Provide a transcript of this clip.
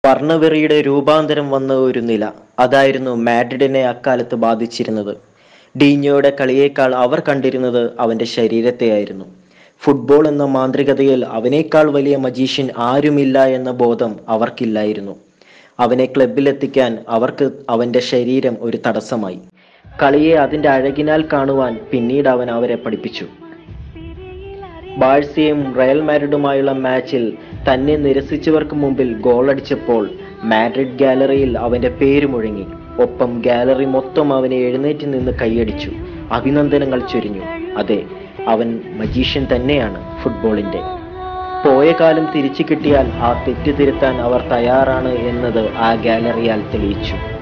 വർണ്ണവെറിയുടെ രൂപാന്തരം വന്ന ഒരു നില അതായിരുന്നു മാഡ്രിഡിനെ അക്കാലത്ത് ബാധിച്ചിരുന്നത് ഡീഞ്ഞോയുടെ കളിയേക്കാൾ അവർ കണ്ടിരുന്നത് അവന്റെ ശരീരത്തെയായിരുന്നു ഫുട്ബോൾ എന്ന മാന്ത്രികതയിൽ അവനേക്കാൾ വലിയ മജീഷ്യൻ ആരുമില്ല എന്ന ബോധം അവർക്കില്ലായിരുന്നു അവനെ ക്ലബിലെത്തിക്കാൻ അവർക്ക് അവന്റെ ശരീരം ഒരു തടസ്സമായി കളിയെ അതിന്റെ അഴകിനാൽ കാണുവാൻ പിന്നീട് അവൻ അവരെ പഠിപ്പിച്ചു ബാഴ്സയും റയൽ മാഡ്രിഡുമായുള്ള മാച്ചിൽ തന്നെ നിരസിച്ചവർക്ക് മുമ്പിൽ ഗോളടിച്ചപ്പോൾ മാഡ്രിഡ് ഗാലറിയിൽ അവന്റെ പേര് മുഴങ്ങി ഒപ്പം ഗാലറി മൊത്തം അവനെ എഴുന്നേറ്റ് നിന്ന് കൈയടിച്ചു അഭിനന്ദനങ്ങൾ ചൊരിഞ്ഞു അതെ അവൻ മജീഷ്യൻ തന്നെയാണ് ഫുട്ബോളിന്റെ പോയ കാലം തിരിച്ചു കിട്ടിയാൽ ആ തെറ്റ് തിരുത്താൻ അവർ തയ്യാറാണ് എന്നത് ആ ഗാലറിയാൽ തെളിയിച്ചു